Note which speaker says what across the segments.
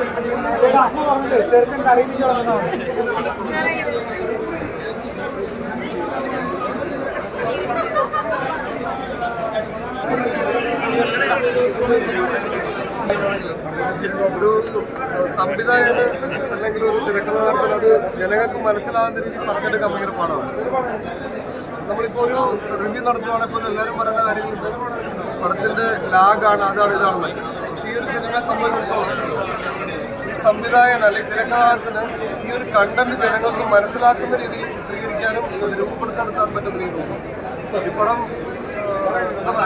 Speaker 1: ഒരു സംവിധായകന് അല്ലെങ്കിൽ ഒരു തിരക്കഥാകൃത്തിന് അത് ജനങ്ങൾക്ക് മനസ്സിലാകുന്ന രീതിയിൽ പറഞ്ഞെടുക്കാൻ ഭയങ്കര പാടാണ് നമ്മളിപ്പോ ഒരു റിവ്യൂ നടത്തുവാണെങ്കിൽ പോലും എല്ലാവരും പറയുന്ന കാര്യങ്ങളുണ്ട് പടത്തിന്റെ ലാഗാണ് അതാണ് ഇതാണെന്നല്ല പക്ഷെ ഈ ഒരു സിനിമയെ സംബന്ധിച്ചിടത്തോളം ഈ സംവിധായകൻ അല്ലെങ്കിൽ തിരക്കഥാകൃത്തിന് ഈ ഒരു കണ്ടന്റ് ജനങ്ങൾക്ക് മനസ്സിലാക്കുന്ന രീതിയിൽ ചിത്രീകരിക്കാനും അത് രൂപപ്പെടുത്താൻ പറ്റുന്ന രീതിയിൽ ഈ പടം ആ, എന്താ പറയാ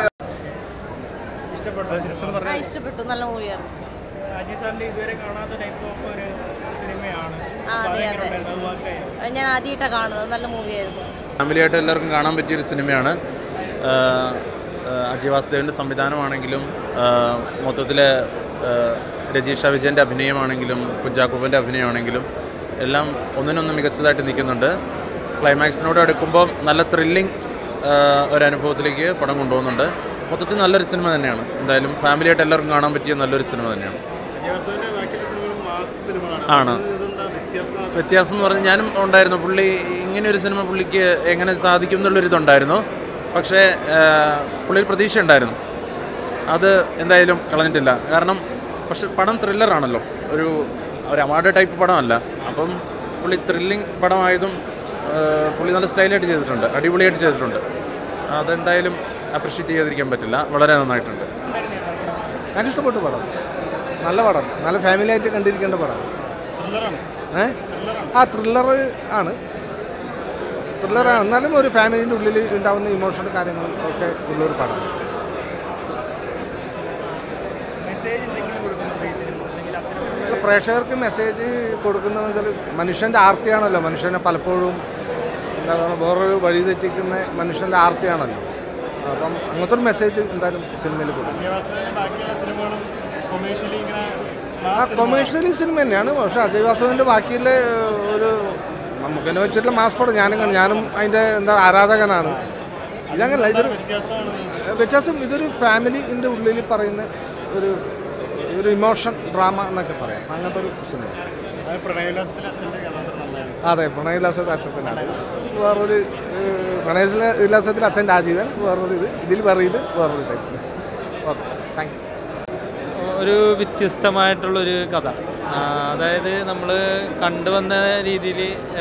Speaker 2: ആ ഇഷ്ടപ്പെട്ടു നല്ല മൂവിയായിരുന്നു
Speaker 3: അജയ് സാറിന്റെ ഇതുവരെ കാണാത്ത ടൈപ്പ് ഓഫ് ഒരു സിനിമയാണ്
Speaker 2: ആ അതെ അതെ
Speaker 3: ഉണ്ടായിരുന്നു. അത് വർക്കായോ?
Speaker 2: ഞാൻ ആദ്യമായിട്ടാണ് കാണുന്നത് നല്ല മൂവിയായിരുന്നു
Speaker 4: ഫാമിലിയായിട്ട് എല്ലാവർക്കും കാണാൻ പറ്റിയൊരു സിനിമയാണ് ആഹ് ആഹ് അജയ് വാസുദേവൻ്റെ സംവിധാനമാണെങ്കിലും ആഹ് മൊത്തത്തിലെ ആഹ് രജീഷ വിജയൻ്റെ അഭിനയമാണെങ്കിലും കുഞ്ചാക്കോബൻ്റെ അഭിനയമാണെങ്കിലും എല്ലാം ഒന്നിനൊന്ന് മികച്ചതായിട്ട് നിൽക്കുന്നുണ്ട് ക്ലൈമാക്സിനോട് അടുക്കുമ്പോൾ നല്ല ത്രില്ലിംഗ് ഒരു അനുഭവത്തിലേക്ക് പടം കൊണ്ടുപോകുന്നുണ്ട് മൊത്തത്തിൽ നല്ലൊരു സിനിമ തന്നെയാണ് എന്തായാലും ഫാമിലിയായിട്ട് എല്ലാവർക്കും കാണാൻ പറ്റിയ നല്ലൊരു സിനിമ തന്നെയാണ്
Speaker 3: അജയ് വാസുദേവന്റെ ബാക്കിയുള്ള സിനിമകളും മാസ് സിനിമകളാണ്
Speaker 4: ആണ്.
Speaker 3: ഇത് ഇതെന്താ വ്യത്യാസം
Speaker 4: വ്യത്യാസം എന്ന് പറഞ്ഞാൽ ഞാനും ഉണ്ടായിരുന്നു പുള്ളി ഇങ്ങനെ ഒരു സിനിമ പുള്ളിക്ക് എങ്ങനെ സാധിക്കും എന്നുള്ളൊരു ഇതുണ്ടായിരുന്നു പക്ഷേ ആ, പുള്ളിയിൽ പ്രതീക്ഷ ഉണ്ടായിരുന്നു അത് എന്തായാലും കളഞ്ഞിട്ടില്ല കാരണം പക്ഷെ പടം ത്രില്ലറാണല്ലോ ഒരു ഒരു അവാർഡ് ടൈപ്പ് പടമല്ല അപ്പം പുള്ളി ത്രില്ലിംഗ് പടമായതും ആ, പുള്ളി നല്ല സ്റ്റൈലായിട്ട് ചെയ്തിട്ടുണ്ട് അടിപൊളിയായിട്ട് ചെയ്തിട്ടുണ്ട് അതെന്തായാലും അപ്രിഷ്യേറ്റ് ചെയ്തിരിക്കാൻ പറ്റില്ല വളരെ നന്നായിട്ടുണ്ട്
Speaker 5: എനിക്ക് ഇഷ്ടപ്പെട്ടു പടം നല്ല പടം നല്ല ഫാമിലി ആയിട്ട് കണ്ടിരിക്കേണ്ട പടം ഏ ആ ത്രില്ലർ ആണ് ത്രില്ലറാണ് എന്നാലും ഒരു ഫാമിലിൻ്റെ ഉള്ളിൽ ഉണ്ടാവുന്ന ഇമോഷണൽ കാര്യങ്ങളും ഒക്കെ ഉള്ളൊരു പടമാണ്
Speaker 3: മെസ്സേജ് എന്തെങ്കിലും കൊടുക്കുന്നുണ്ടോ ഈ സിനിമ അല്ലെങ്കിൽ അത്തരത്തിലുള്ള
Speaker 5: അല്ല, പ്രേക്ഷകർക്ക് മെസ്സേജ് കൊടുക്കുന്നതെന്ന് വെച്ചാൽ മനുഷ്യൻ്റെ ആർത്തിയാണല്ലോ മനുഷ്യനെ പലപ്പോഴും എന്താ പറയുക വേറൊരു വഴി തെറ്റിക്കുന്ന മനുഷ്യൻ്റെ ആർത്തിയാണല്ലോ അപ്പം അങ്ങനത്തെ ഒരു മെസ്സേജ് എന്തായാലും സിനിമയിൽ കൊടുക്കും
Speaker 3: അജയ് വാസുദേവന്റെ ബാക്കിയുള്ള സിനിമകളും കൊമേഴ്ഷ്യലി ഇങ്ങനെ
Speaker 5: ആ കൊമേഴ്ഷ്യലി സിനിമ തന്നെയാണ് പക്ഷേ അജയ് വാസുവിൻ്റെ ബാക്കിയുള്ള ഒരു നമുക്കെന്നെ വെച്ചിട്ടുള്ള മാസ് പടം ഞാനും കണ്ടു. ഞാനും അതിൻ്റെ എന്താ ആരാധകനാണ് ഇതങ്ങനല്ല ഇതൊരു
Speaker 3: വ്യത്യാസമാണ്
Speaker 5: വ്യത്യാസം ഇതൊരു ഫാമിലിൻ്റെ ഉള്ളിൽ പറയുന്ന ഒരു ഒരു ഇമോഷൻ ഡ്രാമ എന്നൊക്കെ പറയാം അങ്ങനത്തെ ഒരു സിനിമ
Speaker 3: അത് പ്രണയവിലാസത്തിൽ അച്ഛൻ്റെ കഥാപാത്രം നല്ലതാണ്
Speaker 5: അതെ പ്രണയവിലാസത്തിൽ അച്ഛൻ്റെ അത് വേറൊരു ഏഹ്, പ്രണയവിലാസത്തിൽ അച്ഛൻ രാജീവൻ വേറൊരു ഇത് ഇതിൽ വേറെ ഇത് വേറൊരു ടൈപ്പ് ഓക്കെ താങ്ക് യു
Speaker 6: ഒരു വ്യത്യസ്തമായിട്ടുള്ളൊരു കഥ ആ, അതായത് നമ്മൾ കണ്ടുവന്ന രീതിയിൽ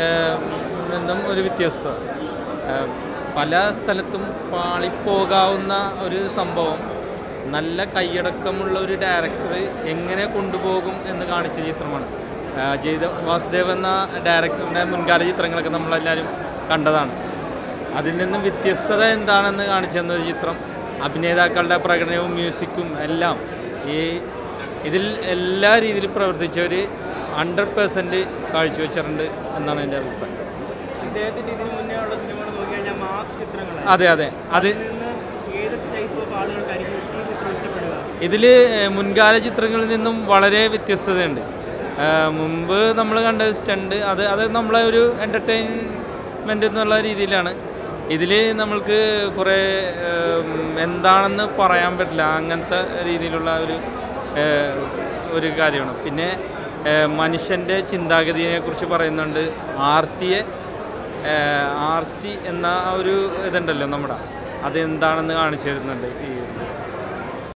Speaker 6: നിന്നും ഒരു വ്യത്യസ്തത ആ, പല സ്ഥലത്തും പാളിപ്പോകാവുന്ന ഒരു സംഭവം നല്ല കൈയടക്കമുള്ള ഒരു ഡയറക്ടർ എങ്ങനെ കൊണ്ടുപോകും എന്ന് കാണിച്ച ചിത്രമാണ് ആ, ജയ്ത വാസുദേവ് എന്ന ഡയറക്ടറിൻ്റെ മുൻകാല ചിത്രങ്ങളൊക്കെ നമ്മളെല്ലാവരും കണ്ടതാണ് അതിൽ നിന്നും വ്യത്യസ്തത എന്താണെന്ന് കാണിച്ചു തന്ന ഒരു ചിത്രം അഭിനേതാക്കളുടെ പ്രകടനവും മ്യൂസിക്കും എല്ലാം ഈ ഇതിൽ എല്ലാ രീതിയിലും പ്രവർത്തിച്ചവർ ഹൺഡ്രഡ് പേഴ്സൻറ്റ് കാഴ്ചവെച്ചിട്ടുണ്ട് എന്നാണ് എൻ്റെ അഭിപ്രായം
Speaker 3: ഇദ്ദേഹത്തിന്റെ ഇതിന് മുന്നേ ഉള്ള സിനിമകൾ നോക്കി കഴിഞ്ഞാൽ മാസ് ചിത്രങ്ങളാണ്
Speaker 6: അതെ അതെ അത്
Speaker 3: ഇതിൽ നിന്ന് ഏത് ടൈപ്പ് ഓഫ് ആളുകൾക്കായിരിക്കും ഈ ചിത്രം ഇഷ്ടപ്പെടുക
Speaker 6: ഇതിൽ മുൻകാല ചിത്രങ്ങളിൽ നിന്നും വളരെ വ്യത്യസ്തതയുണ്ട് ആ, മുമ്പ് നമ്മൾ കണ്ട സ്റ്റണ്ട് അത് അത് നമ്മളെ ഒരു എൻ്റർടൈൻമെൻ്റ് എന്നുള്ള രീതിയിലാണ് ഇതിൽ നമ്മൾക്ക് കുറേ ഉം, എന്താണെന്ന് പറയാൻ പറ്റില്ല അങ്ങനത്തെ രീതിയിലുള്ള ഒരു ഏ, ഒരു കാര്യമാണ് പിന്നെ ഏ, മനുഷ്യൻ്റെ ചിന്താഗതിയെക്കുറിച്ച് പറയുന്നുണ്ട് ആർത്തിയെ ഏ, ആർത്തി എന്ന ആ ഒരു ഇതുണ്ടല്ലോ നമ്മുടെ അതെന്താണെന്ന് കാണിച്ചു തരുന്നുണ്ട് ഈ